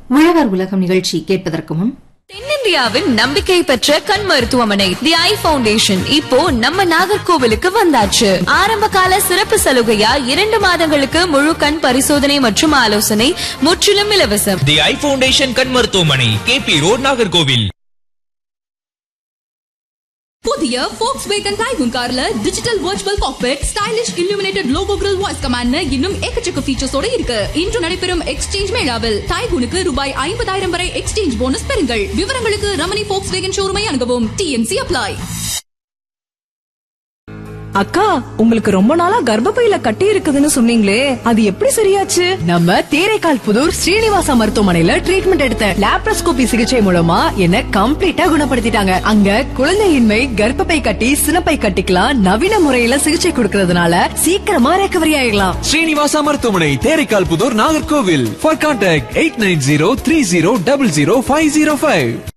உழவர் உலகம் நிகழ்ச்சி கேட்பதற்கு முன் தென்னிந்தியாவின் நம்பிக்கை பெற்ற கண் மருத்துவமனை தி ஐ ஃபவுண்டேஷன் இப்போ நம்ம நாகர்கோவிலுக்கு வந்தாச்சு ஆரம்ப கால சிறப்பு சலுகையா இரண்டு மாதங்களுக்கு முழு கண் பரிசோதனை மற்றும் ஆலோசனை முற்றிலும் இலவசம் தி ஐ ஃபவுண்டேஷன் கண் மருத்துவமனை கேபி ரோட் நாகர்கோவில் புதிய ஃபோக்ஸ் வேகன் டைகூன் கார்ல digital virtual cockpit stylish illuminated logo grill voice command இன்னும் எக்கச்சக்க ஃபீச்சர்ஸோட இருக்கு இன்று நடைபெறும் எக்ஸ்சேஞ்ச் மேளாவில் டைகூனுக்கு ரூபாய் ஐம்பதாயிரம் வரை எக்ஸ்சேஞ்ச் போனஸ் பெறுங்கள் விவரங்களுக்கு ரமணி ஃபோக்ஸ் வேகன் ஷோரூமை அணுகவும் டிஎன்சி அப்ளை அக்கா உங்களுக்கு ரொம்ப நாளா கர்ப்பப்பையில கட்டி இருக்குதுன்னு சொன்னீங்களே அது எப்படி சரியாச்சு நம்ம தேரைக்கால் புதூர் ஸ்ரீனிவாசா மருத்துவமனையில ட்ரீட்மெண்ட் எடுத்த லாப்ரோஸ்கோபி சிகிச்சை மூலமா என்ன கம்ப்ளீட்டா குணப்படுத்திட்டாங்க அங்க குழந்தையின்மை கர்ப்பப்பை கட்டி சினப்பை கட்டிக்கலாம் நவீன முறையில சிகிச்சை கொடுக்கறதுனால சீக்கிரமா ரெக்கவரி ஆயிடலாம் ஸ்ரீனிவாசா மருத்துவமனை Theraikal Puthur Nagercoil for contact eight nine zero three zero double zero five zero five